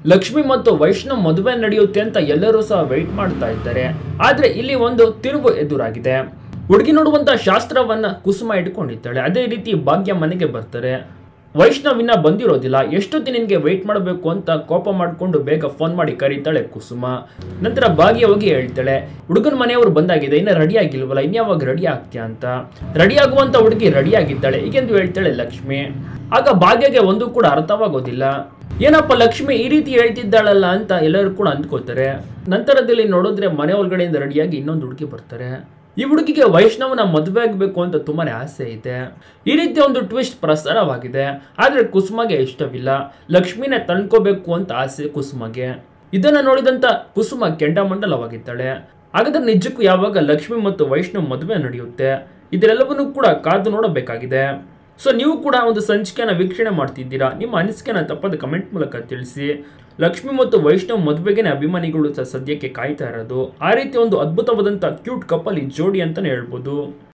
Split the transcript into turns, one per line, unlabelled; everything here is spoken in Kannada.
ಲಕ್ಷ್ಮಿ ಮತ್ತು ವೈಷ್ಣವ್ ಮದುವೆ ನಡೆಯುತ್ತೆ ಅಂತ ಎಲ್ಲರೂ ಸಹ ವೆಯ್ಟ್ ಮಾಡ್ತಾ ಇದ್ದಾರೆ ಆದ್ರೆ ಇಲ್ಲಿ ಒಂದು ತಿರುವು ಎದುರಾಗಿದೆ ಹುಡುಗಿ ನೋಡುವಂತ ಶಾಸ್ತ್ರವನ್ನ ಕುಸುಮ ಇಟ್ಕೊಂಡಿದ್ದಾಳೆ ಅದೇ ರೀತಿ ಭಾಗ್ಯ ಮನೆಗೆ ಬರ್ತಾರೆ ವೈಷ್ಣವ್ ಇನ್ನ ಬಂದಿರೋದಿಲ್ಲ ಎಷ್ಟೊತ್ತಿ ನಿನಗೆ ವೆಯ್ಟ್ ಮಾಡಬೇಕು ಅಂತ ಕೋಪ ಮಾಡಿಕೊಂಡು ಬೇಗ ಫೋನ್ ಮಾಡಿ ಕರೀತಾಳೆ ಕುಸುಮ ನಂತರ ಭಾಗ್ಯ ಹೋಗಿ ಹೇಳ್ತಾಳೆ ಹುಡುಗನ ಮನೆಯವರು ಬಂದಾಗಿದೆ ಇನ್ನ ರೆಡಿ ಆಗಿಲ್ವಲ್ಲ ಇನ್ಯಾವಾಗ ರೆಡಿ ಆಗ್ತೀಯಾ ಅಂತ ರೆಡಿ ಆಗುವಂತ ಹುಡುಗಿ ರೆಡಿ ಆಗಿದ್ದಾಳೆ ಹೀಗೆಂದು ಹೇಳ್ತಾಳೆ ಲಕ್ಷ್ಮಿ ಆಗ ಭಾಗ್ಯಗೆ ಒಂದು ಕೂಡ ಅರ್ಥವಾಗೋದಿಲ್ಲ ಏನಪ್ಪ ಲಕ್ಷ್ಮಿ ಈ ರೀತಿ ಹೇಳ್ತಿದ್ದಾಳಲ್ಲ ಅಂತ ಎಲ್ಲರೂ ಕೂಡ ಅಂದ್ಕೋತಾರೆ ನಂತರದಲ್ಲಿ ನೋಡಿದ್ರೆ ಮನೆ ಒಳಗಡೆಯಿಂದ ರೆಡಿಯಾಗಿ ಇನ್ನೊಂದು ಹುಡುಗಿ ಬರ್ತಾರೆ ಈ ಹುಡುಗಿಗೆ ವೈಷ್ಣವನ ಮದುವೆ ಆಗಬೇಕು ಅಂತ ತುಂಬಾನೇ ಆಸೆ ಇದೆ ಈ ರೀತಿ ಒಂದು ಟ್ವಿಸ್ಟ್ ಪ್ರಸಾರವಾಗಿದೆ ಆದ್ರೆ ಕುಸುಮಗೆ ಇಷ್ಟವಿಲ್ಲ ಲಕ್ಷ್ಮಿನೇ ತಣ್ಕೋಬೇಕು ಅಂತ ಆಸೆ ಕುಸುಮಗೆ ಇದನ್ನ ನೋಡಿದಂತ ಕುಸುಮ ಕೆಂಡಮಂಡಲವಾಗಿದ್ದಾಳೆ ಹಾಗಾದ್ರೆ ನಿಜಕ್ಕೂ ಯಾವಾಗ ಲಕ್ಷ್ಮಿ ಮತ್ತು ವೈಷ್ಣವ್ ಮದುವೆ ನಡೆಯುತ್ತೆ ಇದೆಲ್ಲವನ್ನೂ ಕೂಡ ಕಾದು ನೋಡಬೇಕಾಗಿದೆ ಸೊ ನೀವು ಕೂಡ ಒಂದು ಸಂಚಿಕೆನ ವೀಕ್ಷಣೆ ಮಾಡ್ತಿದ್ದೀರಾ ನಿಮ್ಮ ಅನಿಸಿಕೆನ ತಪ್ಪದ ಕಮೆಂಟ್ ಮೂಲಕ ತಿಳಿಸಿ ಲಕ್ಷ್ಮಿ ಮತ್ತು ವೈಷ್ಣವ್ ಮದುವೆಗೆನೆ ಅಭಿಮಾನಿಗಳು ಸಹ ಸದ್ಯಕ್ಕೆ ಕಾಯ್ತಾ ಇರೋದು ಆ ರೀತಿ ಒಂದು ಅದ್ಭುತವಾದಂಥ ಕ್ಯೂಟ್ ಕಪಲ್ ಈ ಜೋಡಿ ಅಂತಾನೆ ಹೇಳ್ಬೋದು